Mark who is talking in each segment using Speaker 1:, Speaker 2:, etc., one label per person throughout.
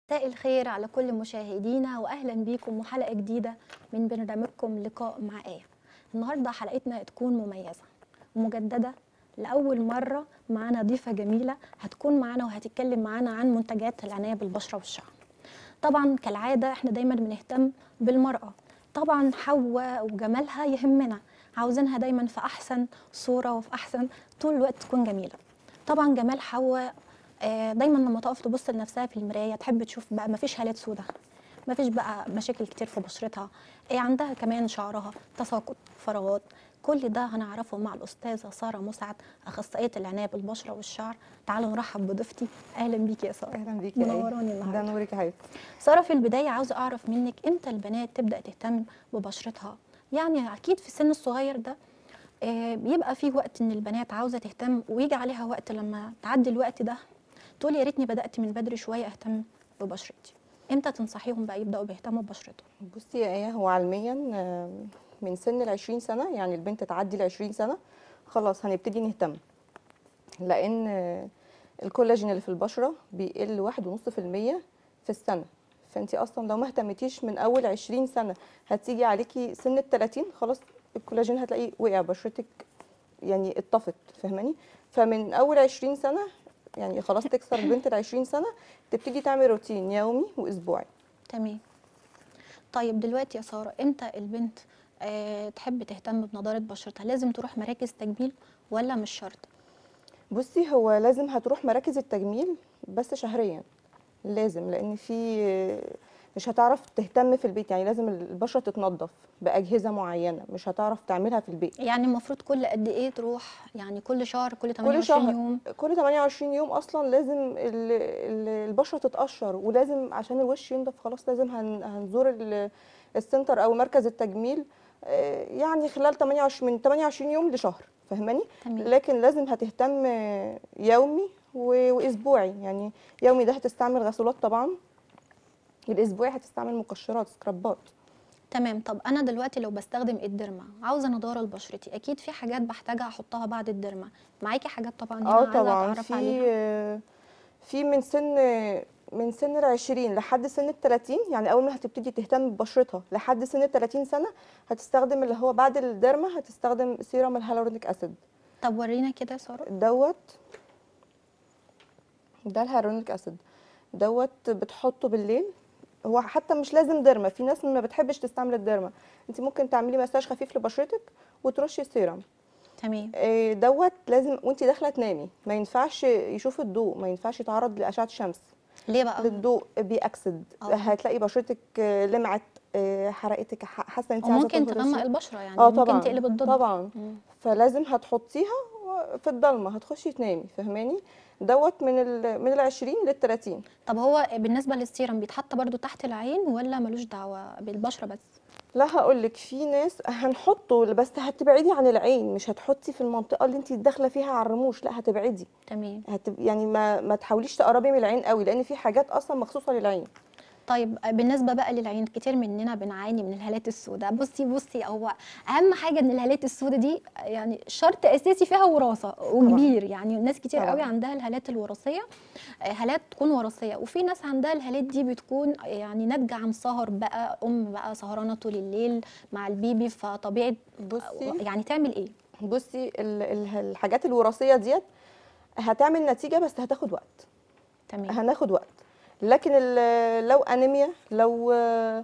Speaker 1: مساء الخير على كل مشاهدينا واهلا بيكم وحلقه جديده من برنامجكم لقاء مع ايه النهارده حلقتنا تكون مميزه ومجدده لاول مره معانا ضيفه جميله هتكون معانا وهتتكلم معانا عن منتجات العنايه بالبشره والشعر طبعا كالعاده احنا دايما بنهتم بالمراه طبعا حواء وجمالها يهمنا عاوزينها دايما في احسن صوره وفي احسن طول الوقت تكون جميله طبعا جمال حواء آه، دايما لما تقف تبص لنفسها في المرايه تحب تشوف بقى مفيش هالات سودة مفيش بقى مشاكل كتير في بشرتها آه، عندها كمان شعرها تساقط فراغات كل ده هنعرفه مع الاستاذه ساره مسعد اخصائيه العنايه بالبشره والشعر تعالوا نرحب بضيفتي اهلا بيكي يا ساره
Speaker 2: اهلا بيكي يا آية.
Speaker 1: منوراني
Speaker 2: ده
Speaker 1: النهارده
Speaker 2: نورك يا حبيبتي
Speaker 1: ساره في البدايه عاوزه اعرف منك امتى البنات تبدا تهتم ببشرتها يعني اكيد في السن الصغير ده آه، بيبقى فيه وقت ان البنات عاوزه تهتم ويجي عليها وقت لما تعدي الوقت ده تقول يا ريتني بدات من بدري شويه اهتم ببشرتي امتى تنصحيهم بقى يبداوا بيهتموا ببشرتهم
Speaker 2: بصي يا ايه هو علميا آم، من سن ال 20 سنه يعني البنت تعدي ال 20 سنه خلاص هنبتدي نهتم لان آه، الكولاجين اللي في البشره بيقل واحد ونص في المية في السنه فانت اصلا لو ما اهتمتيش من اول 20 سنه هتيجي عليكي سن ال 30 خلاص الكولاجين هتلاقيه وقع بشرتك يعني اتطفت فاهماني فمن اول 20 سنه يعني خلاص تكسر البنت ال 20 سنه تبتدي تعمل روتين يومي واسبوعي
Speaker 1: تمام طيب دلوقتي يا ساره امتى البنت آه تحب تهتم بنضاره بشرتها لازم تروح مراكز تجميل ولا مش شرط
Speaker 2: بصي هو لازم هتروح مراكز التجميل بس شهريا لازم لان في مش هتعرف تهتم في البيت يعني لازم البشره تتنضف باجهزه معينه مش هتعرف تعملها في البيت
Speaker 1: يعني المفروض كل قد ايه تروح يعني كل شهر كل
Speaker 2: كل
Speaker 1: 28
Speaker 2: شهر
Speaker 1: يوم
Speaker 2: كل 28 يوم اصلا لازم ال- ال- البشره تتقشر ولازم عشان الوش ينضف خلاص لازم هن- هنزور ال- السنتر او مركز التجميل آه، يعني خلال 28 من 28 يوم لشهر فاهماني
Speaker 1: تمام
Speaker 2: لكن لازم هتهتم يومي و- واسبوعي يعني يومي ده هتستعمل غسولات طبعا الاسبوعي هتستعمل مقشرات سكرابات
Speaker 1: تمام طب انا دلوقتي لو بستخدم الديرما عاوزه نضاره لبشرتي اكيد في حاجات بحتاجها احطها بعد الديرما معاكي حاجات طبعا هنا
Speaker 2: اه
Speaker 1: عايزه
Speaker 2: طبعا
Speaker 1: اتعرف
Speaker 2: في
Speaker 1: عليها
Speaker 2: في من سن من سن ال 20 لحد سن ال 30 يعني اول ما هتبتدي تهتم ببشرتها لحد سن ال 30 سنه هتستخدم اللي هو بعد الديرما هتستخدم سيرم الهالورونيك اسيد
Speaker 1: طب ورينا كده يا ساره
Speaker 2: دوت ده الهالورونيك اسيد دوت بتحطه بالليل هو حتى مش لازم ديرما في ناس ما بتحبش تستعمل الديرما انت ممكن تعملي مساج خفيف لبشرتك وترشي سيرم
Speaker 1: تمام
Speaker 2: إيه دوت لازم وانت داخله تنامي ما ينفعش يشوف الضوء ما ينفعش يتعرض لاشعه الشمس
Speaker 1: ليه بقى
Speaker 2: للضوء بيأكسد
Speaker 1: آه.
Speaker 2: هتلاقي بشرتك آه، لمعت آه، حرقتك ح- حاسه انت عايزه
Speaker 1: وممكن
Speaker 2: تنهرسي.
Speaker 1: تغمق البشره يعني
Speaker 2: اه
Speaker 1: ممكن
Speaker 2: طبعا
Speaker 1: تقلب الضد
Speaker 2: طبعا
Speaker 1: مم.
Speaker 2: فلازم هتحطيها في الضلمه هتخشي تنامي فاهماني دوت من ال من ال 20 لل 30
Speaker 1: طب هو بالنسبه للسيرم بيتحط برضو تحت العين ولا ملوش دعوه بالبشره بس
Speaker 2: لا هقول لك في ناس هنحطه بس هتبعدي عن العين مش هتحطي في المنطقه اللي انت داخله فيها على الرموش لا هتبعدي
Speaker 1: تمام
Speaker 2: هتب... يعني ما ما تحاوليش تقربي من العين قوي لان في حاجات اصلا مخصوصه للعين
Speaker 1: طيب بالنسبه بقى للعين كتير مننا بنعاني من الهالات السوداء بصي بصي هو اهم حاجه ان الهالات السوداء دي يعني شرط اساسي فيها وراثه وكبير يعني ناس كتير
Speaker 2: طبعاً.
Speaker 1: قوي عندها الهالات الوراثيه آه، هالات تكون وراثيه وفي ناس عندها الهالات دي بتكون يعني ناتجه عن سهر بقى ام بقى سهرانه طول الليل مع البيبي فطبيعي
Speaker 2: بصي
Speaker 1: يعني تعمل ايه
Speaker 2: بصي ال- ال- الحاجات الوراثيه ديت هتعمل نتيجه بس هتاخد وقت
Speaker 1: تمام
Speaker 2: هناخد وقت لكن ال- لو انيميا لو آه،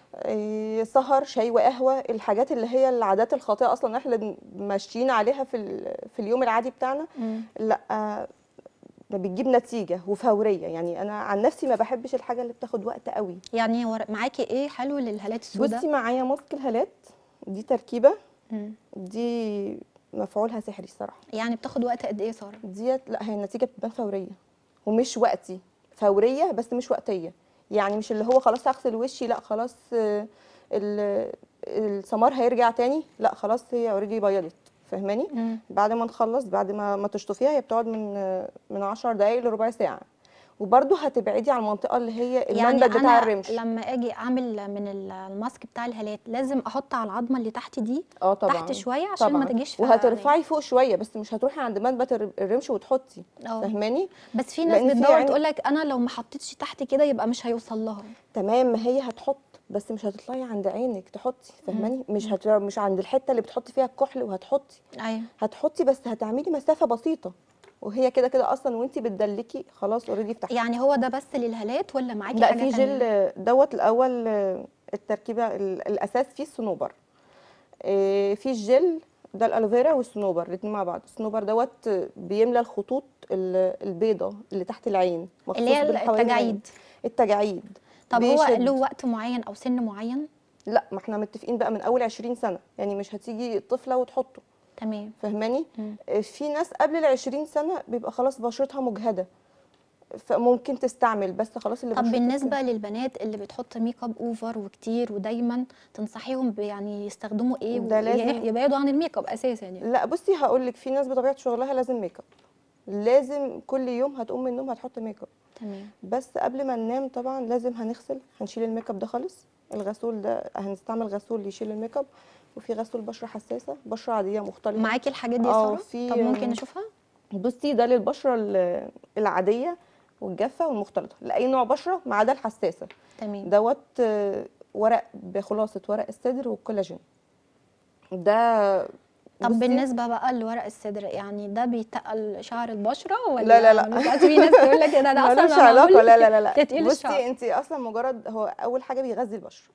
Speaker 2: آه، سهر شاي وقهوه الحاجات اللي هي العادات الخاطئه اصلا احنا ماشيين عليها في ال- في اليوم العادي بتاعنا
Speaker 1: مم.
Speaker 2: لا آه، ده بتجيب نتيجه وفوريه يعني انا عن نفسي ما بحبش الحاجه اللي بتاخد وقت قوي
Speaker 1: يعني ور- معاكي ايه حلو للهالات السوداء
Speaker 2: بصي معايا ماسك الهالات دي تركيبه
Speaker 1: مم.
Speaker 2: دي مفعولها سحري الصراحه
Speaker 1: يعني بتاخد وقت قد ايه يا ساره
Speaker 2: ديت لا هي النتيجه بتبان فوريه ومش وقتي فوريه بس مش وقتيه يعني مش اللي هو خلاص هغسل وشي لا خلاص آه، ال- السمار هيرجع تاني لا خلاص هي اوريدي بيضت فاهماني
Speaker 1: مم.
Speaker 2: بعد ما نخلص بعد ما ما تشطفيها هي بتقعد من آه، من 10 دقائق لربع ساعه وبرده هتبعدي عن المنطقه اللي هي
Speaker 1: يعني
Speaker 2: المنبت بتاع
Speaker 1: انا
Speaker 2: الرمش
Speaker 1: لما اجي اعمل من ال- الماسك بتاع الهالات لازم احط على العظمه اللي تحت دي
Speaker 2: اه طبعا
Speaker 1: تحت شويه عشان
Speaker 2: طبعا
Speaker 1: ما تجيش في
Speaker 2: وهترفعي فوق شويه بس مش هتروحي عند منبت الر- الرمش وتحطي
Speaker 1: اه
Speaker 2: فاهماني
Speaker 1: بس في ناس
Speaker 2: لأن في
Speaker 1: بتدور
Speaker 2: عين-
Speaker 1: تقول لك انا لو ما حطيتش تحت كده يبقى مش هيوصل لها
Speaker 2: تمام ما هي هتحط بس مش هتطلعي عند عينك تحطي فاهماني مش هت... مش عند الحته اللي بتحطي فيها الكحل وهتحطي
Speaker 1: ايوه
Speaker 2: هتحطي بس هتعملي مسافه بسيطه وهي كده كده اصلا وانتي بتدلكي خلاص اوريدي افتحتي
Speaker 1: يعني هو ده بس للهالات ولا معاكي
Speaker 2: لا
Speaker 1: حاجه
Speaker 2: في
Speaker 1: تانية؟
Speaker 2: جل دوت الاول آه، التركيبه ال- الاساس فيه الصنوبر آه، في الجل ده الالوفيرا والصنوبر الاتنين مع بعض الصنوبر دوت آه، بيملى الخطوط ال- البيضه اللي تحت العين
Speaker 1: اللي هي
Speaker 2: مخصوص بالحوالين العين.
Speaker 1: التجاعيد
Speaker 2: التجاعيد
Speaker 1: طب هو
Speaker 2: بيشد.
Speaker 1: له وقت معين او سن معين
Speaker 2: لا ما احنا متفقين بقى من اول 20 سنه يعني مش هتيجي طفله وتحطه
Speaker 1: تمام
Speaker 2: فاهماني
Speaker 1: مم.
Speaker 2: آه، في ناس قبل ال 20 سنه بيبقى خلاص بشرتها مجهده فممكن تستعمل بس خلاص اللي
Speaker 1: طب
Speaker 2: بشرته
Speaker 1: بالنسبه للبنات اللي بتحط ميك اب اوفر وكتير ودايما تنصحيهم ب- يعني يستخدموا ايه
Speaker 2: ده لازم-
Speaker 1: وي- يبعدوا عن الميك اب اساسا يعني
Speaker 2: لا بصي هقول لك في ناس بطبيعه شغلها لازم ميك اب لازم كل يوم هتقوم من النوم هتحط ميك اب
Speaker 1: تمام
Speaker 2: بس قبل ما ننام طبعا لازم هنغسل هنشيل الميك اب ده خالص الغسول ده هنستعمل غسول يشيل الميك اب وفي غسول بشره حساسه بشره عاديه مختلفه
Speaker 1: معاكي الحاجات دي يا
Speaker 2: اه،
Speaker 1: ساره
Speaker 2: في-
Speaker 1: طب ممكن نشوفها
Speaker 2: بصي ده للبشره ال- العاديه والجافه والمختلطه لاي نوع بشره ما عدا الحساسه
Speaker 1: تمام
Speaker 2: دوت آه، ورق بخلاصه ورق الصدر والكولاجين ده
Speaker 1: طب
Speaker 2: بصي،
Speaker 1: بالنسبه بقى لورق الصدر يعني ده بيتقل شعر البشره ولا
Speaker 2: لا، لا، لا.
Speaker 1: مش عارفة في ناس تقول لك ده ده
Speaker 2: ملوش
Speaker 1: اصلا
Speaker 2: علاقه
Speaker 1: معمول
Speaker 2: لا لا لا لا
Speaker 1: تتقيل الشعر
Speaker 2: بصي انت اصلا مجرد هو اول حاجه بيغذي البشره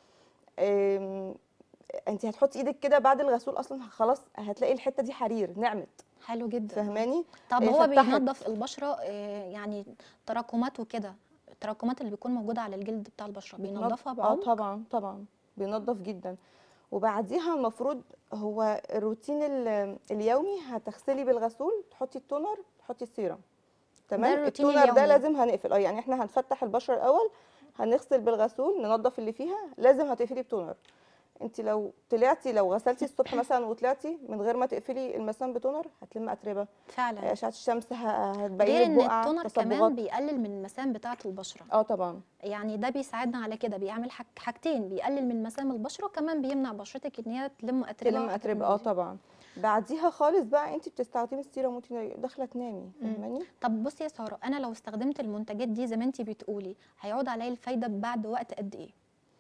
Speaker 2: أم، انت هتحطي ايدك كده بعد الغسول اصلا خلاص هتلاقي الحته دي حرير نعمت
Speaker 1: حلو جدا
Speaker 2: فاهماني
Speaker 1: طب
Speaker 2: إيه،
Speaker 1: هو
Speaker 2: فتحت.
Speaker 1: بينظف البشره آه، يعني تراكمات وكده التراكمات اللي بيكون موجوده على الجلد بتاع البشره بينظفها
Speaker 2: اه
Speaker 1: بعمق
Speaker 2: طبعا طبعا بينظف جدا وبعديها المفروض هو الروتين ال- اليومي هتغسلي بالغسول تحطي التونر تحطي السيرم تمام
Speaker 1: الروتين
Speaker 2: التونر ده
Speaker 1: اليومي.
Speaker 2: لازم هنقفل اه يعني احنا هنفتح البشره الاول هنغسل بالغسول ننظف اللي فيها لازم هتقفلي بتونر انت لو طلعتي لو غسلتي الصبح مثلا وطلعتي من غير ما تقفلي المسام بتونر هتلم اتربه
Speaker 1: فعلا
Speaker 2: اشعه الشمس ه- هتبين
Speaker 1: غير
Speaker 2: لك
Speaker 1: ان
Speaker 2: بقع
Speaker 1: التونر كمان
Speaker 2: تصبغات
Speaker 1: بيقلل من المسام بتاعه البشره
Speaker 2: اه طبعا
Speaker 1: يعني ده بيساعدنا على كده بيعمل حاج حاجتين بيقلل من مسام البشره وكمان بيمنع بشرتك ان هي تلم اتربه
Speaker 2: تلم اتربه اه طبعا بعديها خالص بقى انت بتستخدمي السيرم وانت داخله تنامي
Speaker 1: مم.
Speaker 2: فاهماني
Speaker 1: طب بصي يا ساره انا لو استخدمت المنتجات دي زي ما انت بتقولي هيعود عليا الفايده بعد وقت قد ايه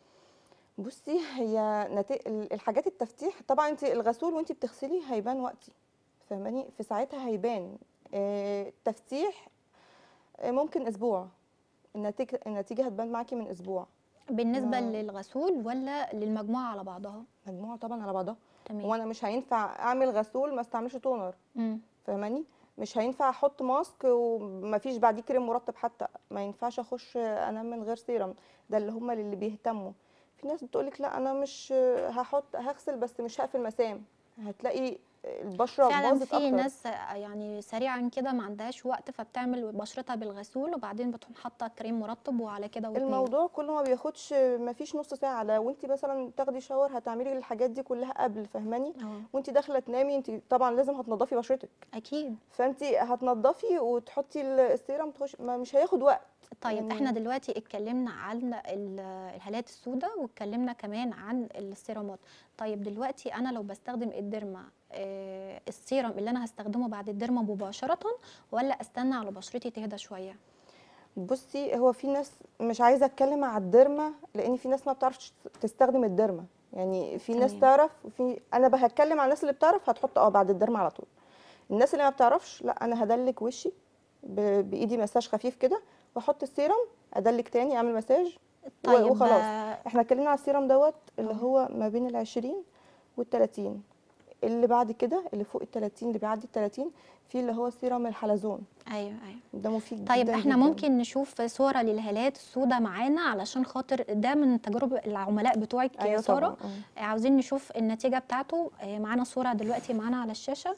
Speaker 2: بصي هي نتي... ال- الحاجات التفتيح طبعا انت الغسول وانت بتغسلي هيبان وقتي فاهماني في ساعتها هيبان آه، التفتيح آه، ممكن اسبوع النتيجه النتيجه هتبان معاكي من اسبوع
Speaker 1: بالنسبه
Speaker 2: ما-
Speaker 1: للغسول ولا للمجموعه على بعضها
Speaker 2: مجموعه طبعا على بعضها
Speaker 1: تمام
Speaker 2: وانا مش هينفع اعمل غسول ما استعملش تونر
Speaker 1: مم.
Speaker 2: فاهماني مش هينفع احط ماسك ومفيش بعديه كريم مرطب حتى ما ينفعش اخش انام من غير سيرم ده اللي هم اللي بيهتموا في ناس بتقولك لا انا مش هحط هغسل بس مش هقفل مسام هتلاقي البشره
Speaker 1: فعلا
Speaker 2: باظت
Speaker 1: في
Speaker 2: اكتر
Speaker 1: ناس يعني سريعا كده ما عندهاش وقت فبتعمل بشرتها بالغسول وبعدين بتقوم حاطه كريم مرطب وعلى كده وتنام
Speaker 2: الموضوع كله ما بياخدش ما فيش نص ساعه لو انت مثلا تاخدي شاور هتعملي الحاجات دي كلها قبل فاهماني
Speaker 1: اه
Speaker 2: وانت داخله تنامي انت طبعا لازم هتنضفي بشرتك
Speaker 1: اكيد
Speaker 2: فانت هتنضفي وتحطي السيرم تخش ما مش هياخد وقت
Speaker 1: طيب
Speaker 2: يعني-
Speaker 1: احنا دلوقتي اتكلمنا عن ال- الهالات السوداء واتكلمنا كمان عن السيرامات طيب دلوقتي انا لو بستخدم الديرما آه، السيرم اللي انا هستخدمه بعد الديرما مباشره ولا استنى على بشرتي تهدى شويه
Speaker 2: بصي هو في ناس مش عايزه اتكلم على الديرما لان في ناس ما بتعرفش تستخدم الديرما يعني في ناس
Speaker 1: تمام.
Speaker 2: تعرف وفي انا بقى هتكلم على الناس اللي بتعرف هتحط اه بعد الديرما على طول الناس اللي ما بتعرفش لا انا هدلك وشي ب- بايدي مساج خفيف كده واحط السيرم ادلك تاني اعمل مساج و-
Speaker 1: طيب
Speaker 2: وخلاص
Speaker 1: آه،
Speaker 2: احنا اتكلمنا على السيرم دوت اللي
Speaker 1: اه.
Speaker 2: هو ما بين العشرين والتلاتين اللي بعد كده اللي فوق التلاتين اللي بيعدي التلاتين في اللي هو سيرم الحلزون
Speaker 1: ايوه ايوه
Speaker 2: ده مفيد
Speaker 1: طيب
Speaker 2: جدا
Speaker 1: احنا
Speaker 2: جدا.
Speaker 1: ممكن نشوف صورة للهالات السوداء معانا علشان خاطر ده من تجارب العملاء بتوعك يا
Speaker 2: ايوه
Speaker 1: سارة
Speaker 2: طبعا اه.
Speaker 1: عاوزين نشوف النتيجة بتاعته آه، معانا صورة دلوقتي معانا على الشاشة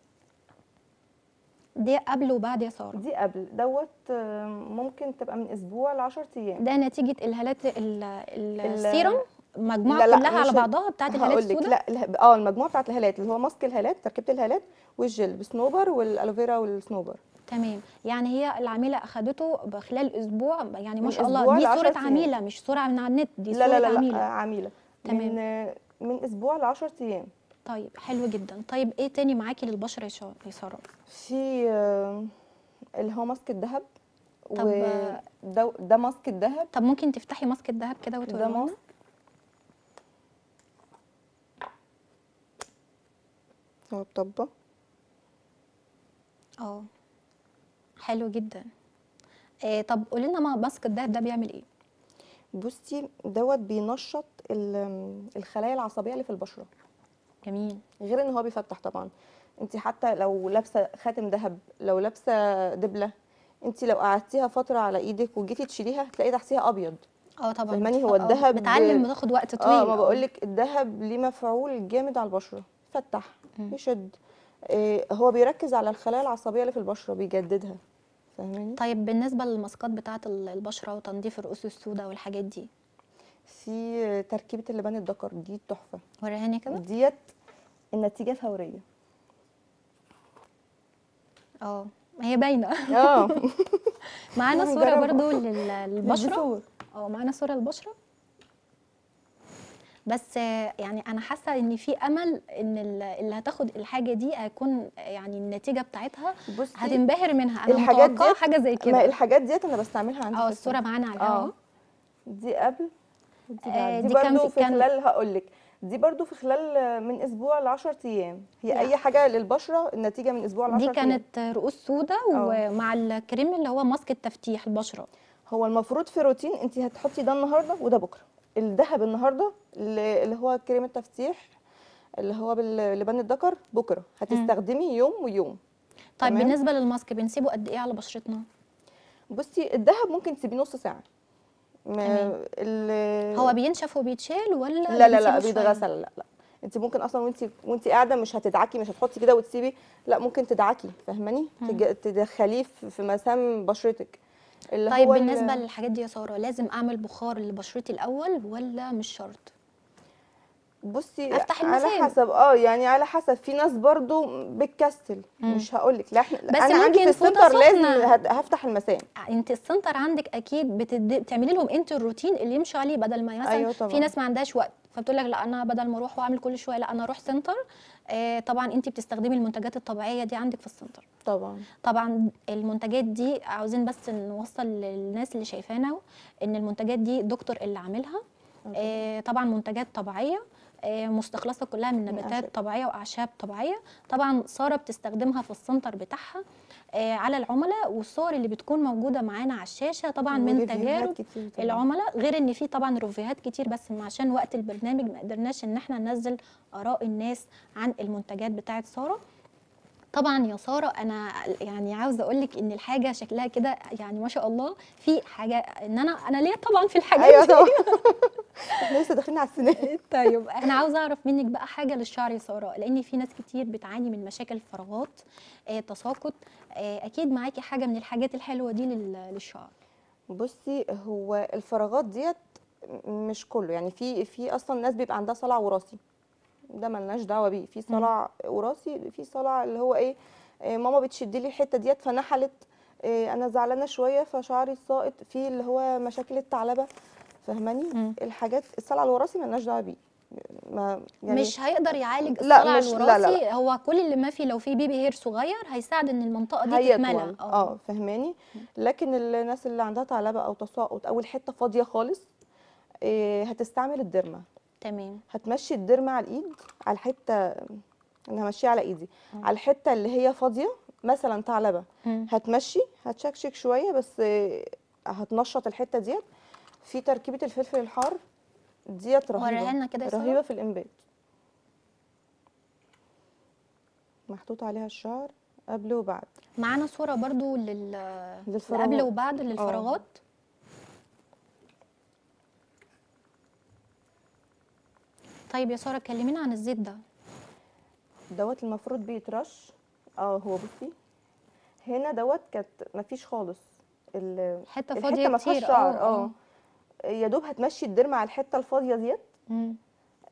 Speaker 1: دي قبل وبعد يا سارة
Speaker 2: دي قبل دوت آه، ممكن تبقى من اسبوع ل 10 ايام
Speaker 1: ده نتيجة الهالات ال- ال-
Speaker 2: ال-
Speaker 1: السيرم مجموعة
Speaker 2: لا لا
Speaker 1: كلها على
Speaker 2: مش-
Speaker 1: بعضها بتاعت الهالات
Speaker 2: هقول لك
Speaker 1: السوداء
Speaker 2: لا اله- اه المجموعه بتاعت الهالات اللي هو ماسك الهالات تركيبه الهالات والجل بسنوبر والالوفيرا والسنوبر
Speaker 1: تمام يعني هي العميله اخدته بخلال اسبوع يعني ما
Speaker 2: من
Speaker 1: شاء الله
Speaker 2: أسبوع
Speaker 1: دي
Speaker 2: لعشر
Speaker 1: صوره
Speaker 2: أيام.
Speaker 1: عميله مش صوره من على النت دي
Speaker 2: لا
Speaker 1: صوره
Speaker 2: لا لا, لا
Speaker 1: عميله
Speaker 2: عميله
Speaker 1: تمام.
Speaker 2: من من اسبوع ل 10 ايام
Speaker 1: طيب حلو جدا طيب ايه تاني معاكي للبشره يا شا- يا ساره
Speaker 2: في آه، اللي هو ماسك الذهب
Speaker 1: طب-
Speaker 2: وده ده ماسك الذهب
Speaker 1: طب ممكن تفتحي ماسك الذهب كده
Speaker 2: ده
Speaker 1: وتورينا
Speaker 2: ماسك هو بطبق
Speaker 1: اه حلو جدا إيه طب قولي لنا ما- ماسك الذهب ده بيعمل ايه
Speaker 2: بصي دوت بينشط ال- الخلايا العصبيه اللي في البشره
Speaker 1: جميل
Speaker 2: غير ان هو بيفتح طبعا انت حتى لو لابسه خاتم ذهب لو لابسه دبله انت لو قعدتيها فتره على ايدك وجيتي تشيليها تلاقي تحتيها ابيض
Speaker 1: اه طبعا
Speaker 2: فهماني هو
Speaker 1: آه،
Speaker 2: الذهب
Speaker 1: بتعلم بتاخد وقت طويل
Speaker 2: اه ما بقولك الذهب ليه مفعول جامد على البشره يفتح
Speaker 1: مم.
Speaker 2: يشد إيه هو بيركز على الخلايا العصبيه اللي في البشره بيجددها فاهماني
Speaker 1: طيب بالنسبه للماسكات بتاعه ال- البشره وتنظيف الرؤوس السوداء والحاجات دي
Speaker 2: في تركيبه اللبان الذكر دي تحفه
Speaker 1: وريهاني كده
Speaker 2: ديت النتيجه فوريه
Speaker 1: اه هي باينه
Speaker 2: اه
Speaker 1: معانا
Speaker 2: نعم،
Speaker 1: صوره
Speaker 2: جربوا.
Speaker 1: برضو لل- للبشره
Speaker 2: صور.
Speaker 1: اه معانا صوره للبشره بس آه، يعني انا حاسه ان في امل ان ال- اللي هتاخد الحاجه دي هيكون يعني النتيجه بتاعتها
Speaker 2: بصي
Speaker 1: هتنبهر منها انا
Speaker 2: الحاجات
Speaker 1: متوقعه
Speaker 2: ديت-
Speaker 1: حاجه زي
Speaker 2: ما
Speaker 1: كده
Speaker 2: الحاجات ديت انا بستعملها عندي
Speaker 1: اه
Speaker 2: في
Speaker 1: الصوره
Speaker 2: السنة.
Speaker 1: معانا على
Speaker 2: اه
Speaker 1: الهوا
Speaker 2: دي قبل ودي
Speaker 1: آه،
Speaker 2: بعد
Speaker 1: دي
Speaker 2: دي
Speaker 1: كان
Speaker 2: برضو
Speaker 1: في-
Speaker 2: في
Speaker 1: كان-
Speaker 2: خلال هقول لك دي برضو في خلال من اسبوع ل 10 ايام هي
Speaker 1: لا.
Speaker 2: اي حاجه للبشره النتيجه من اسبوع ل 10
Speaker 1: دي
Speaker 2: ايام
Speaker 1: كانت رؤوس سوداء
Speaker 2: اه.
Speaker 1: ومع الكريم اللي هو ماسك التفتيح البشره
Speaker 2: هو المفروض في روتين انت هتحطي ده النهارده وده بكره الذهب النهارده اللي اللي هو كريم التفتيح اللي هو باللبان الذكر بكره هتستخدمي يوم ويوم
Speaker 1: طيب
Speaker 2: تمام.
Speaker 1: بالنسبه للماسك بنسيبه قد ايه على بشرتنا
Speaker 2: بصي الذهب ممكن تسيبيه نص ساعه ما
Speaker 1: تمام.
Speaker 2: ال-
Speaker 1: هو بينشف وبيتشال ولا
Speaker 2: لا لا لا
Speaker 1: بنسيبه شوية؟
Speaker 2: بيتغسل لا لا انت ممكن اصلا وانت وانت قاعده مش هتدعكي مش هتحطي كده وتسيبي لا ممكن تدعكي فاهماني
Speaker 1: مم.
Speaker 2: تج- تدخليه في في مسام بشرتك اللي
Speaker 1: طيب
Speaker 2: هو ال-
Speaker 1: بالنسبه للحاجات دي يا ساره لازم اعمل بخار لبشرتي الاول ولا مش شرط
Speaker 2: بصي
Speaker 1: أفتح
Speaker 2: على
Speaker 1: المسام.
Speaker 2: حسب اه يعني على حسب في ناس برضو بتكسل
Speaker 1: مم.
Speaker 2: مش هقول لك لا احنا
Speaker 1: بس
Speaker 2: انا عندي
Speaker 1: ممكن
Speaker 2: في
Speaker 1: فوطة
Speaker 2: السنتر لازم
Speaker 1: سخنة.
Speaker 2: هت- هفتح المسام
Speaker 1: انت السنتر عندك اكيد بتد... بتعملي لهم انت الروتين اللي يمشوا عليه بدل ما مثلا
Speaker 2: أيوة طبعاً.
Speaker 1: في ناس ما عندهاش وقت فبتقول لك لا انا بدل ما اروح واعمل كل شويه لا انا اروح سنتر آه طبعا انت بتستخدمي المنتجات الطبيعيه دي عندك في السنتر
Speaker 2: طبعا
Speaker 1: طبعا المنتجات دي عاوزين بس نوصل للناس اللي شايفانا ان المنتجات دي دكتور اللي عاملها آه طبعا منتجات طبيعيه آه مستخلصه كلها من
Speaker 2: من
Speaker 1: نباتات
Speaker 2: أعشاب.
Speaker 1: طبيعيه واعشاب طبيعيه طبعا ساره بتستخدمها في السنتر بتاعها آه على العملاء والصور اللي بتكون موجوده معانا على الشاشه طبعا من
Speaker 2: وريفيوهات
Speaker 1: تجارب
Speaker 2: كتير طبعاً.
Speaker 1: العملاء غير ان في طبعا ريفيوهات كتير بس عشان وقت البرنامج ما قدرناش ان احنا ننزل اراء الناس عن المنتجات بتاعه ساره طبعا يا ساره انا يعني عاوزه اقول لك ان الحاجه شكلها كده يعني ما شاء الله في حاجه ان انا انا ليا طبعا في الحاجات
Speaker 2: ايوه
Speaker 1: دي
Speaker 2: طبعا احنا لسه داخلين على السنين
Speaker 1: طيب انا عاوزه اعرف منك بقى حاجه للشعر يا ساره لان في ناس كتير بتعاني من مشاكل الفراغات آه، تساقط آه، اكيد معاكي حاجه من الحاجات الحلوه دي لل- للشعر
Speaker 2: بصي هو الفراغات ديت مش كله يعني في في اصلا ناس بيبقى عندها صلع وراثي ده ملناش دعوه بيه في صلع وراثي في صلع اللي هو ايه آه، ماما بتشد لي الحته ديت فنحلت آه، انا زعلانه شويه فشعري ساقط في اللي هو مشاكل الثعلبه فاهماني
Speaker 1: مم.
Speaker 2: الحاجات الصلع الوراثي ملناش دعوه بيه ما يعني
Speaker 1: مش هيقدر يعالج
Speaker 2: لا،
Speaker 1: الصلع
Speaker 2: مش- لا، لا،
Speaker 1: الوراثي
Speaker 2: لا.
Speaker 1: هو كل اللي ما فيه لو في بيبي هير صغير هيساعد ان المنطقه دي
Speaker 2: هيطول
Speaker 1: تتملى
Speaker 2: اه فهماني لكن الناس اللي عندها ثعلبه او تساقط او الحته فاضيه خالص آه، هتستعمل الديرما
Speaker 1: تمام
Speaker 2: هتمشي الديرما على الايد على الحته انا همشيها على ايدي
Speaker 1: مم.
Speaker 2: على الحته اللي هي فاضيه مثلا ثعلبه
Speaker 1: مم.
Speaker 2: هتمشي هتشكشك شويه بس آه، هتنشط الحته ديت في تركيبه الفلفل الحار ديت
Speaker 1: وريها
Speaker 2: رهيبه
Speaker 1: لنا كده يا سارة.
Speaker 2: رهيبه في الانبات محطوط عليها الشعر قبل وبعد
Speaker 1: معانا صوره برضو لل
Speaker 2: للفراغات.
Speaker 1: قبل وبعد للفراغات طيب يا ساره كلمينا عن الزيت ده
Speaker 2: دوت المفروض بيترش اه هو بصي هنا دوت كانت مفيش خالص ال-
Speaker 1: حته
Speaker 2: الحته
Speaker 1: فاضيه
Speaker 2: ما فيهاش
Speaker 1: كتير
Speaker 2: شعر اه يا دوب هتمشي الديرما على الحته الفاضيه ديت
Speaker 1: مم.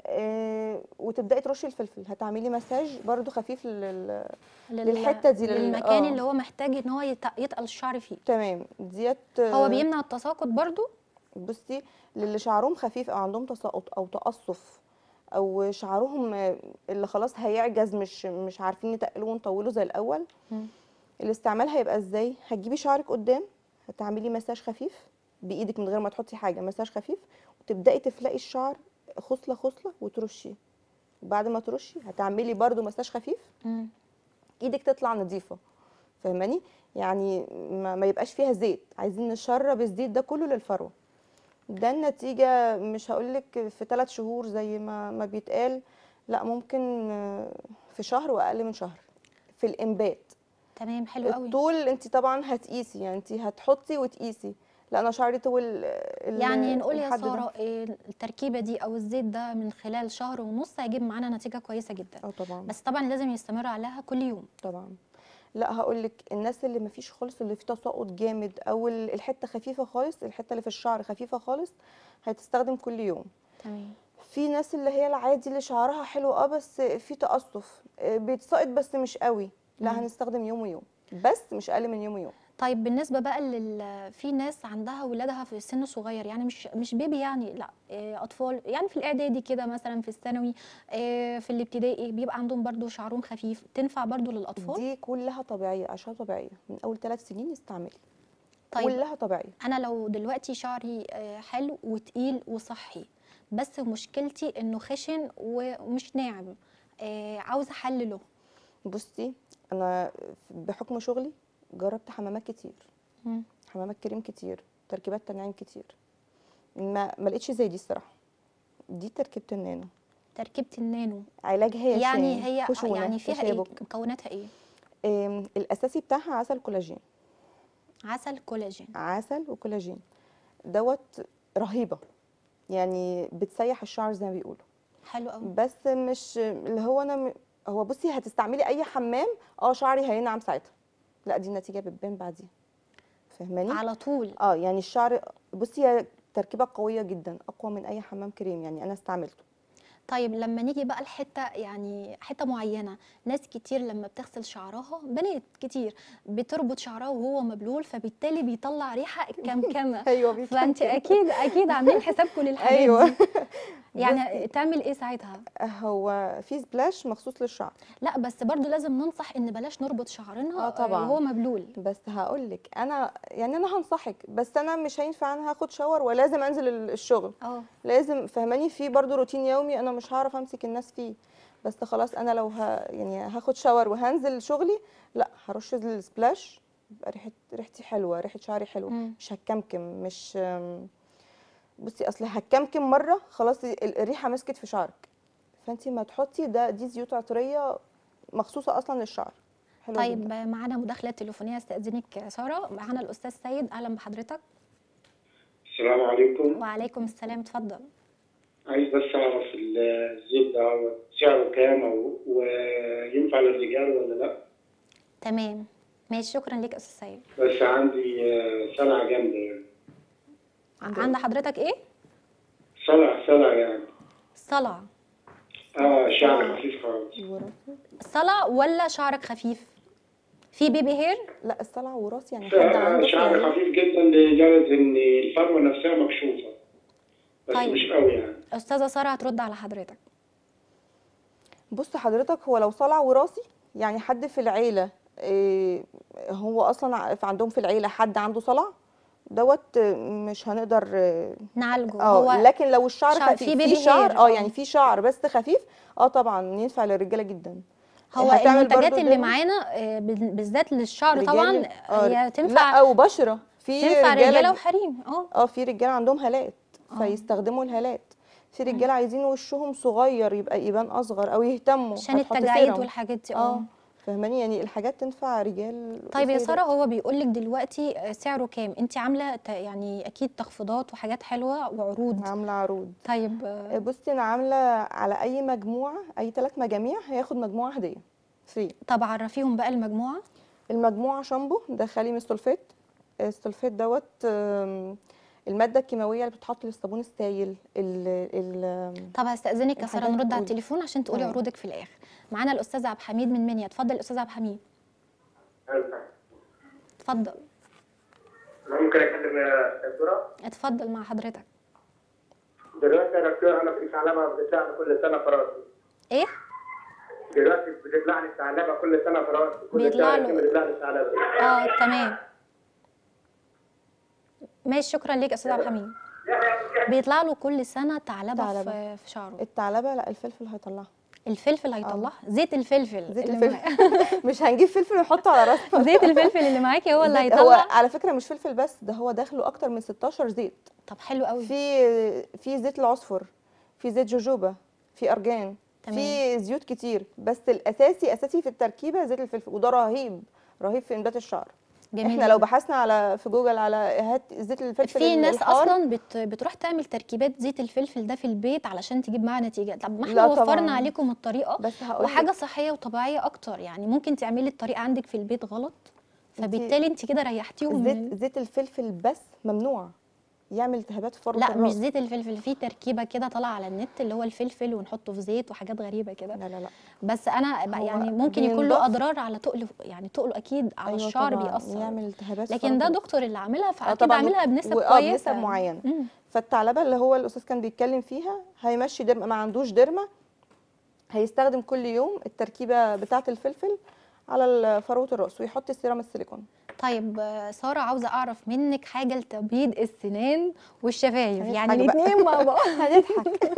Speaker 2: آه، وتبداي ترشي الفلفل هتعملي مساج برضو خفيف لل...
Speaker 1: لل-
Speaker 2: للحتة دي، لل-
Speaker 1: للمكان
Speaker 2: آه.
Speaker 1: اللي هو محتاج ان هو يت- يتقل الشعر فيه
Speaker 2: تمام ديت
Speaker 1: هو
Speaker 2: آه،
Speaker 1: بيمنع التساقط برضو
Speaker 2: بصي للي شعرهم خفيف او عندهم تساقط او تقصف او شعرهم آه، اللي خلاص هيعجز مش مش عارفين نتقله ونطوله زي الاول
Speaker 1: مم.
Speaker 2: الاستعمال هيبقى ازاي هتجيبي شعرك قدام هتعملي مساج خفيف بايدك من غير ما تحطي حاجه مساج خفيف وتبداي تفلقي الشعر خصله خصله وترشيه وبعد ما ترشي هتعملي برضو مساج خفيف
Speaker 1: مم.
Speaker 2: ايدك تطلع نظيفه فاهماني يعني ما, ما يبقاش فيها زيت عايزين نشرب الزيت ده كله للفروه ده النتيجه مش هقولك في ثلاث شهور زي ما ما بيتقال لا ممكن آه، في شهر واقل من شهر في الانبات
Speaker 1: تمام حلو قوي
Speaker 2: الطول انت طبعا هتقيسي يعني انت هتحطي وتقيسي لا انا شعري طول ال-
Speaker 1: يعني نقول يا
Speaker 2: الحد ده.
Speaker 1: ساره إيه التركيبه دي او الزيت ده من خلال شهر ونص هيجيب معانا نتيجه كويسه جدا
Speaker 2: اه طبعا
Speaker 1: بس طبعا لازم يستمر عليها كل يوم
Speaker 2: طبعا لا هقول لك الناس اللي مفيش خالص اللي فيه تساقط جامد او ال- الحته خفيفه خالص الحته اللي في الشعر خفيفه خالص هتستخدم كل يوم
Speaker 1: تمام
Speaker 2: في ناس اللي هي العادي اللي شعرها حلو اه بس في تقصف آه، بيتساقط بس مش قوي لا
Speaker 1: مم.
Speaker 2: هنستخدم يوم ويوم بس مش اقل من يوم ويوم
Speaker 1: طيب بالنسبه بقى لل في ناس عندها ولادها في سن صغير يعني مش مش بيبي يعني لا إيه، اطفال يعني في الاعدادي كده مثلا في الثانوي إيه، في الابتدائي بيبقى عندهم برضو شعرهم خفيف تنفع برضو للاطفال
Speaker 2: دي كلها طبيعيه اشعه طبيعيه من اول ثلاث سنين استعملي
Speaker 1: طيب
Speaker 2: كلها طبيعيه
Speaker 1: انا لو دلوقتي شعري آه، حلو وتقيل وصحي بس مشكلتي انه خشن ومش ناعم آه، عاوزه حل له
Speaker 2: بصي انا بحكم شغلي جربت حمامات كتير
Speaker 1: مم.
Speaker 2: حمامات كريم كتير تركيبات تنعيم كتير ما ما لقيتش زي دي الصراحه دي تركيبه النانو
Speaker 1: تركيبه النانو
Speaker 2: علاج هي
Speaker 1: يعني هي
Speaker 2: خشونه
Speaker 1: يعني فيها ايه
Speaker 2: تشابك
Speaker 1: مكوناتها ايه
Speaker 2: آم، الاساسي بتاعها عسل كولاجين
Speaker 1: عسل كولاجين
Speaker 2: عسل وكولاجين دوت رهيبه يعني بتسيح الشعر زي ما بيقولوا
Speaker 1: حلو قوي
Speaker 2: بس مش اللي هو انا م... هو بصي هتستعملي اي حمام اه شعري هينعم ساعتها لا دي النتيجه بتبان بعديها فاهماني
Speaker 1: على طول
Speaker 2: اه يعني الشعر بصي هي تركيبه قويه جدا اقوى من اي حمام كريم يعني انا استعملته
Speaker 1: طيب لما نيجي بقى لحته يعني حته معينه ناس كتير لما بتغسل شعرها بنات كتير بتربط شعرها وهو مبلول فبالتالي بيطلع ريحه كمكمه
Speaker 2: ايوه
Speaker 1: فانت اكيد اكيد عاملين حسابكم للحاجات
Speaker 2: ايوه
Speaker 1: دي يعني تعمل ايه ساعتها
Speaker 2: هو في سبلاش مخصوص للشعر
Speaker 1: لا بس برضو لازم ننصح ان بلاش نربط شعرنا
Speaker 2: آه طبعاً.
Speaker 1: وهو مبلول
Speaker 2: بس هقول لك انا يعني انا هنصحك بس انا مش هينفع انا هاخد شاور ولازم انزل ال- الشغل
Speaker 1: اه
Speaker 2: لازم فهماني في برضو روتين يومي انا مش هعرف امسك الناس فيه بس خلاص انا لو ه... يعني هاخد شاور وهنزل شغلي لا هرش السبلاش يبقى ريحه ريحتي حلوه ريحه شعري حلوه
Speaker 1: مم.
Speaker 2: مش هتكمكم مش أم، بصي اصل هتكمكم مره خلاص ال- الريحه مسكت في شعرك فانت ما تحطي ده دي زيوت عطريه مخصوصه اصلا للشعر حلوه
Speaker 1: طيب
Speaker 2: جدا
Speaker 1: معانا مداخله تليفونيه استاذنك يا ساره معانا الاستاذ سيد اهلا بحضرتك
Speaker 3: السلام عليكم
Speaker 1: وعليكم السلام اتفضل
Speaker 3: عايز بس اعرف الزيت ده سعره كام أو- وينفع للرجال ولا لا
Speaker 1: تمام ماشي شكرا لك يا استاذ سيد
Speaker 3: بس عندي آه، صلع جامده يعني
Speaker 2: عندك-
Speaker 1: عند حضرتك ايه
Speaker 3: صلع صلع يعني
Speaker 1: صلع
Speaker 3: اه شعر خفيف خالص
Speaker 2: وراثي
Speaker 1: صلع ولا شعرك خفيف في بيبي هير
Speaker 2: لا الصلع وراثي يعني حد عنده
Speaker 3: شعر
Speaker 2: يعني
Speaker 3: خفيف جدا لدرجه ان الفروه نفسها مكشوفه بس
Speaker 1: طيب.
Speaker 3: مش قوي يعني
Speaker 1: استاذه ساره هترد على حضرتك
Speaker 2: بص حضرتك هو لو صلع وراثي يعني حد في العيلة إيه، هو أصلا ع- عندهم في العيلة حد عنده صلع دوت آه، مش هنقدر اه
Speaker 1: نعالجه
Speaker 2: آه،
Speaker 1: هو
Speaker 2: لكن لو الشعر
Speaker 1: شعر-
Speaker 2: خفيف
Speaker 1: في
Speaker 2: في
Speaker 1: baby
Speaker 2: شعر
Speaker 1: hair،
Speaker 2: اه
Speaker 1: آه.
Speaker 2: يعني في شعر بس خفيف اه طبعا ينفع للرجالة جدا
Speaker 1: هو
Speaker 2: هتعمل
Speaker 1: المنتجات
Speaker 2: برضو
Speaker 1: اللي
Speaker 2: دايما
Speaker 1: معانا آه، بال- بالذات للشعر
Speaker 2: رجال-
Speaker 1: طبعا
Speaker 2: آه،
Speaker 1: هي تنفع
Speaker 2: لا وبشرة في
Speaker 1: تنفع رجاله
Speaker 2: رجالة
Speaker 1: وحريم اه
Speaker 2: اه في رجاله عندهم هالات
Speaker 1: آه.
Speaker 2: فيستخدموا الهالات في رجاله عايزين وشهم صغير يبقى يبان اصغر او يهتموا
Speaker 1: عشان
Speaker 2: هتحط
Speaker 1: التجاعيد
Speaker 2: سيرم.
Speaker 1: والحاجات دي
Speaker 2: اه
Speaker 1: اه
Speaker 2: فاهماني يعني الحاجات تنفع رجال
Speaker 1: طيب يا
Speaker 2: وسيدات.
Speaker 1: ساره هو بيقول لك دلوقتي آه، سعره كام انت عامله ت- يعني اكيد تخفيضات وحاجات حلوه وعروض
Speaker 2: عامله عروض
Speaker 1: طيب آه،
Speaker 2: بصي انا عامله على اي مجموعه اي ثلاث مجاميع هياخد مجموعه هديه فري
Speaker 1: طب عرفيهم بقى المجموعه
Speaker 2: المجموعه شامبو دخلي من السلفات السلفات دوت آم، الماده الكيماويه اللي بتتحط للصابون السائل ال ال
Speaker 1: طب هستاذنك يا ساره
Speaker 2: الحاجات
Speaker 1: نرد على
Speaker 2: قولي.
Speaker 1: التليفون عشان تقولي
Speaker 2: تمام.
Speaker 1: عروضك في الاخر معانا الاستاذ عبد الحميد من منيا اتفضل استاذ عبد الحميد اتفضل
Speaker 3: ممكن اكلم يا دكتوره
Speaker 1: اتفضل مع حضرتك
Speaker 3: دلوقتي يا دكتور انا في ثعلبه بتطلع لي كل سنه في راسي
Speaker 1: ايه
Speaker 3: دلوقتي بتطلع لي ثعلبه كل سنه في راسي كل
Speaker 1: بيطلع
Speaker 3: سنة
Speaker 1: له-
Speaker 3: بتطلع لي ثعلبه
Speaker 1: اه تمام ماشي شكرا ليك يا استاذ عبد الحميد بيطلع له كل سنه ثعلبه
Speaker 2: ثعلبة.
Speaker 1: في, في شعره
Speaker 2: الثعلبه لا الفلفل هيطلعها
Speaker 1: الفلفل هيطلعها زيت الفلفل
Speaker 2: زيت
Speaker 1: اللي
Speaker 2: الفلفل مش هنجيب فلفل ونحطه على راسنا
Speaker 1: معاك- زيت الفلفل اللي معاكي هو اللي
Speaker 2: زيت- هو
Speaker 1: هيطلع
Speaker 2: على فكره مش فلفل بس ده هو داخله اكتر من 16 زيت
Speaker 1: طب حلو قوي
Speaker 2: في في زيت العصفر في زيت جوجوبا في ارجان
Speaker 1: تمام.
Speaker 2: في زيوت كتير بس الاساسي اساسي في التركيبه زيت الفلفل وده رهيب رهيب في انبات الشعر
Speaker 1: جميل
Speaker 2: احنا لو
Speaker 1: جداً.
Speaker 2: بحثنا على في جوجل على هات زيت الفلفل
Speaker 1: في ناس
Speaker 2: الحار.
Speaker 1: اصلا بت... بتروح تعمل تركيبات زيت الفلفل ده في البيت علشان تجيب معاها نتيجه طب ما احنا
Speaker 2: لا طبعاً.
Speaker 1: وفرنا عليكم الطريقه
Speaker 2: بس هقول
Speaker 1: وحاجه صحيه وطبيعيه اكتر يعني ممكن تعملي الطريقه عندك في البيت غلط فبالتالي انت كده ريحتيهم من-
Speaker 2: زيت زيت الفلفل بس ممنوع يعمل التهابات في فروه
Speaker 1: لا
Speaker 2: الراس
Speaker 1: مش زيت الفلفل في تركيبه كده طالعه على النت اللي هو الفلفل ونحطه في زيت وحاجات غريبه كده
Speaker 2: لا لا لا
Speaker 1: بس انا بقى
Speaker 2: هو
Speaker 1: يعني ممكن يكون له
Speaker 2: بينضاف.
Speaker 1: اضرار على تقل يعني تقله اكيد على
Speaker 2: أيوة
Speaker 1: الشعر
Speaker 2: طبعاً،
Speaker 1: بيأثر
Speaker 2: يعمل التهابات في
Speaker 1: لكن
Speaker 2: فروة
Speaker 1: ده
Speaker 2: الراس.
Speaker 1: دكتور اللي عاملها
Speaker 2: آه
Speaker 1: فاكيد
Speaker 2: طبعاً،
Speaker 1: عاملها بنسب
Speaker 2: وآه
Speaker 1: كويسه
Speaker 2: بنسب معينه
Speaker 1: مم.
Speaker 2: فالثعلبه اللي هو الاستاذ كان بيتكلم فيها هيمشي درما ما عندوش درما هيستخدم كل يوم التركيبه بتاعه الفلفل على فروه الراس ويحط السيرام السيليكون
Speaker 1: طيب آه، ساره عاوزه اعرف منك حاجه لتبييض السنان والشفايف
Speaker 2: هنضحك
Speaker 1: يعني
Speaker 2: بقى.
Speaker 1: الاثنين مع بعض
Speaker 2: هنضحك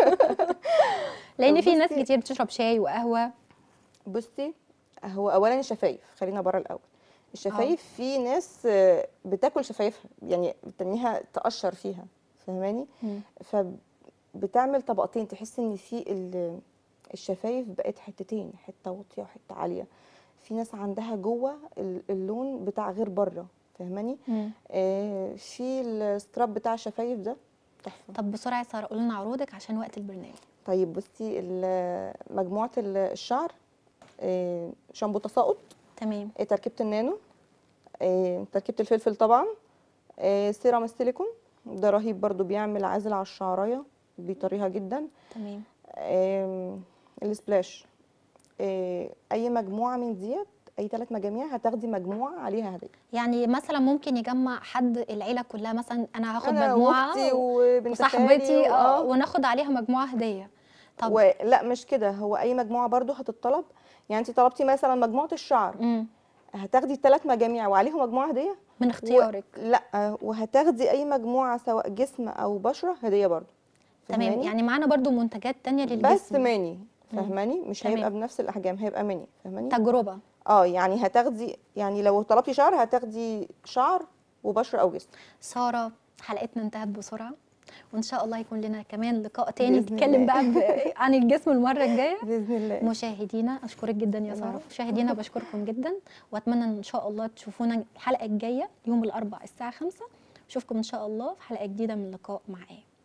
Speaker 1: لان في ناس
Speaker 2: بصي-
Speaker 1: كتير بتشرب شاي وقهوه
Speaker 2: بصي هو اولا الشفايف خلينا بره الاول الشفايف في ناس آه، بتاكل شفايفها يعني بتنيها تقشر فيها فاهماني
Speaker 1: مم.
Speaker 2: فبتعمل طبقتين تحس ان في ال- الشفايف بقت حتتين حته واطيه وحته عاليه في ناس عندها جوه ال- اللون بتاع غير بره فاهماني
Speaker 1: مم.
Speaker 2: آه في السكراب بتاع الشفايف ده تحفه
Speaker 1: طب بسرعه يا ساره قولي لنا عروضك عشان وقت البرنامج
Speaker 2: طيب بصي ال- مجموعه ال- الشعر آه، شامبو تساقط
Speaker 1: تمام
Speaker 2: آه، تركيبه النانو آه، تركيبه الفلفل طبعا آه، سيرام السيليكون ده رهيب برضو بيعمل عازل على الشعرايه بيطريها جدا
Speaker 1: تمام
Speaker 2: آم، السبلاش آه، اي مجموعه من ديت اي ثلاث مجاميع هتاخدي مجموعه عليها هديه
Speaker 1: يعني مثلا ممكن يجمع حد العيله كلها مثلا انا هاخد
Speaker 2: انا
Speaker 1: مجموعه
Speaker 2: واختي وبنت خالي
Speaker 1: وصاحبتي اه
Speaker 2: وآه.
Speaker 1: وناخد عليها مجموعه هديه طب
Speaker 2: ولا مش كده هو اي مجموعه برضو هتطلب يعني انت طلبتي مثلا مجموعه الشعر
Speaker 1: مم.
Speaker 2: هتاخدي ثلاث مجاميع وعليهم مجموعه هديه
Speaker 1: من اختيارك
Speaker 2: لا وهتاخدي اي مجموعه سواء جسم او بشره هديه برضو
Speaker 1: تمام
Speaker 2: فاهماني؟
Speaker 1: يعني معانا برضو منتجات تانية للجسم
Speaker 2: بس ماني فاهماني مش
Speaker 1: تمام.
Speaker 2: هيبقى بنفس الاحجام هيبقى ماني فاهماني
Speaker 1: تجربه
Speaker 2: اه يعني هتاخدي يعني لو طلبتي شعر هتاخدي شعر وبشره او جسم
Speaker 1: ساره حلقتنا انتهت بسرعه وان شاء الله يكون لنا كمان لقاء تاني
Speaker 2: بإذن
Speaker 1: نتكلم
Speaker 2: الله.
Speaker 1: بقى ب... عن الجسم المره الجايه
Speaker 2: باذن الله
Speaker 1: مشاهدينا اشكرك جدا يا ساره
Speaker 2: العفو.
Speaker 1: مشاهدينا بشكركم جدا واتمنى ان شاء الله تشوفونا الحلقه الجايه يوم الاربعاء الساعه 5 اشوفكم ان شاء الله في حلقه جديده من لقاء مع ايه